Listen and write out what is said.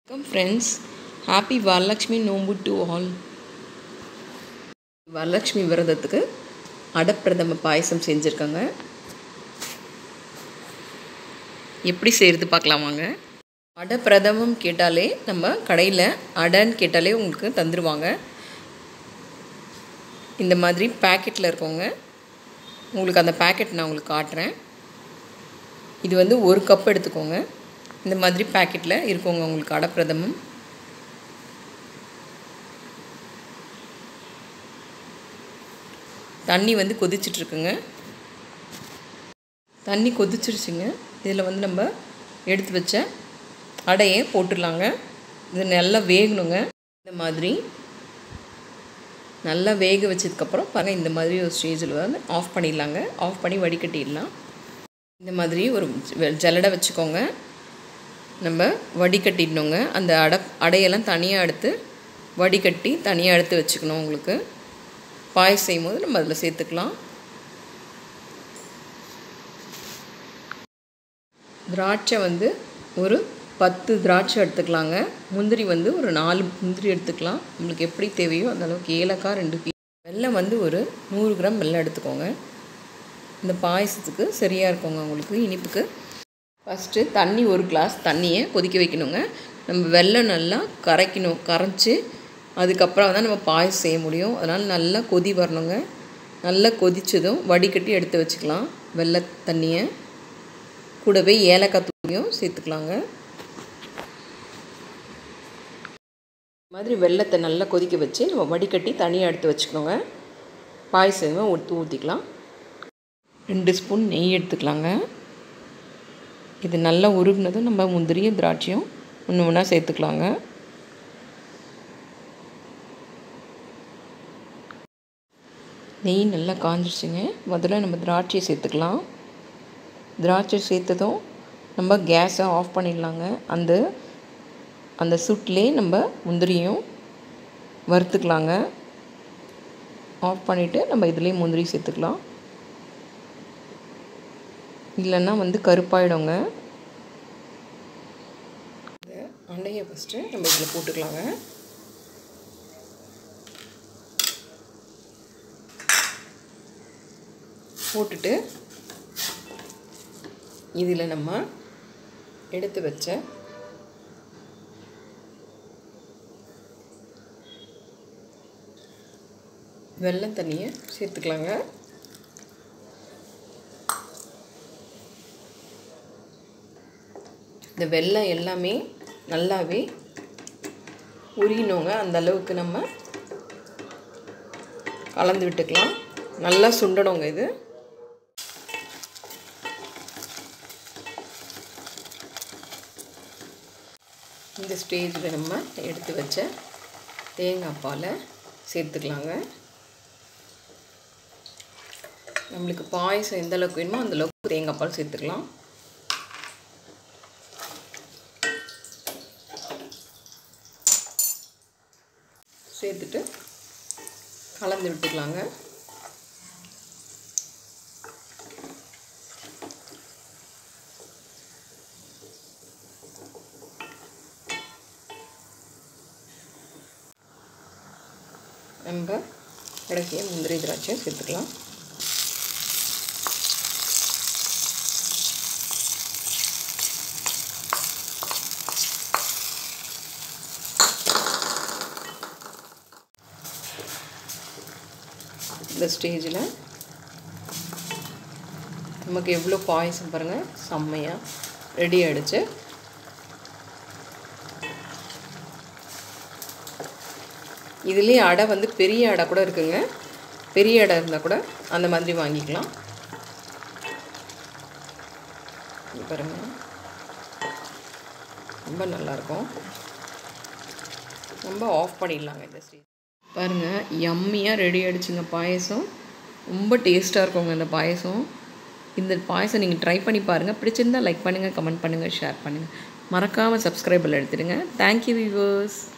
வணக்கம் friends happy Varalakshmi நோம்பு to all Varalakshmi விரதத்துக்கு அடப்பிரதம பாயசம் செஞ்சுருக்கோங்க எப்படி செய்கிறது பார்க்கலாம் வாங்க அடப்பிரதமம் கேட்டாலே நம்ம கடையில் அடன்னு கேட்டாலே உங்களுக்கு தந்துடுவாங்க இந்த மாதிரி பேக்கெட்டில் இருக்கவங்க உங்களுக்கு அந்த பேக்கெட் நான் உங்களுக்கு காட்டுறேன் இது வந்து ஒரு கப் எடுத்துக்கோங்க இந்த மாதிரி பேக்கெட்டில் இருக்கோங்க உங்களுக்கு அடப்பிரதமம் தண்ணி வந்து கொதிச்சிட்ருக்குங்க தண்ணி கொதிச்சிருச்சுங்க இதில் வந்து நம்ம எடுத்து வச்ச அடையை போட்டுடலாங்க இது நல்லா வேகணுங்க இந்த மாதிரி நல்லா வேக வச்சதுக்கப்புறம் பாருங்கள் இந்த மாதிரி ஒரு ஸ்டேஜில் வந்து ஆஃப் பண்ணிடலாங்க ஆஃப் பண்ணி வடிகட்டிடலாம் இந்த மாதிரி ஒரு ஜல்லடை வச்சுக்கோங்க நம்ம வடிகட்டிடணுங்க அந்த அடை அடையெல்லாம் தனியாக எடுத்து வடிகட்டி தனியாக எடுத்து வச்சுக்கணும் உங்களுக்கு பாயசம் செய்யும் போது நம்ம அதில் சேர்த்துக்கலாம் திராட்சை வந்து ஒரு பத்து திராட்சை எடுத்துக்கலாங்க முந்திரி வந்து ஒரு நாலு முந்திரி எடுத்துக்கலாம் உங்களுக்கு எப்படி தேவையோ அந்த அளவுக்கு ஏலக்காய் ரெண்டு பீ வெல்லம் வந்து ஒரு நூறு கிராம் வெல்லம் எடுத்துக்கோங்க இந்த பாயசத்துக்கு சரியாக இருக்குங்க உங்களுக்கு இனிப்புக்கு ஃபஸ்ட்டு தண்ணி ஒரு கிளாஸ் தண்ணியை கொதிக்க வைக்கணுங்க நம்ம வெள்ளம் நல்லா கரைக்கணும் கரைச்சி அதுக்கப்புறம் தான் நம்ம பாயசம் செய்ய முடியும் அதனால் நல்லா கொதி வரணுங்க நல்லா கொதித்ததும் வடிகட்டி எடுத்து வச்சுக்கலாம் வெள்ளை தண்ணியை கூடவே ஏலக்காய் தூளியும் சேர்த்துக்கலாங்க மாதிரி வெள்ளத்தை நல்லா கொதிக்க வச்சு நம்ம வடிகட்டி தனியாக எடுத்து வச்சுக்கோங்க பாயசம் ஊற்றி ஊற்றிக்கலாம் ரெண்டு ஸ்பூன் நெய் எடுத்துக்கலாங்க இது நல்லா உருகுனதும் நம்ம முந்திரியும் திராட்சையும் ஒன்று ஒன்றா சேர்த்துக்கலாங்க நெய் நல்லா காஞ்சிருச்சுங்க முதல்ல நம்ம திராட்சையை சேர்த்துக்கலாம் திராட்சை சேர்த்ததும் நம்ம கேஸை ஆஃப் பண்ணிடலாங்க அந்த அந்த சுட்லே நம்ம முந்திரியும் வறுத்துக்கலாங்க ஆஃப் பண்ணிவிட்டு நம்ம இதுலேயே முந்திரி சேர்த்துக்கலாம் இல்லைன்னா வந்து கருப்பாயிடுங்க இந்த அண்டையை ஃபஸ்ட்டு நம்ம இதில் போட்டுக்கலாங்க போட்டுட்டு இதில் நம்ம எடுத்து வச்ச வெள்ளம் தண்ணியை சேர்த்துக்கலாங்க இந்த வெள்ளம் எல்லாமே நல்லாவே உரியணுங்க அந்த அளவுக்கு நம்ம கலந்து விட்டுக்கலாம் நல்லா சுண்டணுங்க இது இந்த ஸ்டேஜில் நம்ம எடுத்து வச்ச தேங்காய் பாலை சேர்த்துக்கலாங்க நம்மளுக்கு பாயசம் எந்த அளவுக்கு வேணுமோ அந்தளவுக்கு தேங்காய் பால் சேர்த்துக்கலாம் சேர்த்துட்டு கலந்து விட்டுக்கலாங்க நம்ம கடைசியாக முந்திரி திராட்சை சேர்த்துக்கலாம் இந்த ஸ்டேஜில் நமக்கு எவ்வளோ பாயசம் பாருங்கள் செம்மையாக ரெடி ஆகிடுச்சு இதுலேயே அடை வந்து பெரிய அடை கூட இருக்குங்க பெரிய அடை இருந்தால் கூட அந்த மாதிரி வாங்கிக்கலாம் பாருங்கள் ரொம்ப நல்லாயிருக்கும் ரொம்ப ஆஃப் பண்ணிடலாங்க இந்த ஸ்டேஜ் பாருங்கள் யம்மியாக ரெடி ஆகிடுச்சுங்க பாயசம் ரொம்ப டேஸ்ட்டாக இருக்குங்க இந்த பாயசம் இந்த பாயசம் நீங்கள் ட்ரை பண்ணி பாருங்கள் பிடிச்சிருந்தால் லைக் பண்ணுங்கள் கமெண்ட் பண்ணுங்கள் ஷேர் பண்ணுங்கள் மறக்காமல் சப்ஸ்கிரைபில் எடுத்துடுங்க தேங்க்யூ வியூவர்ஸ்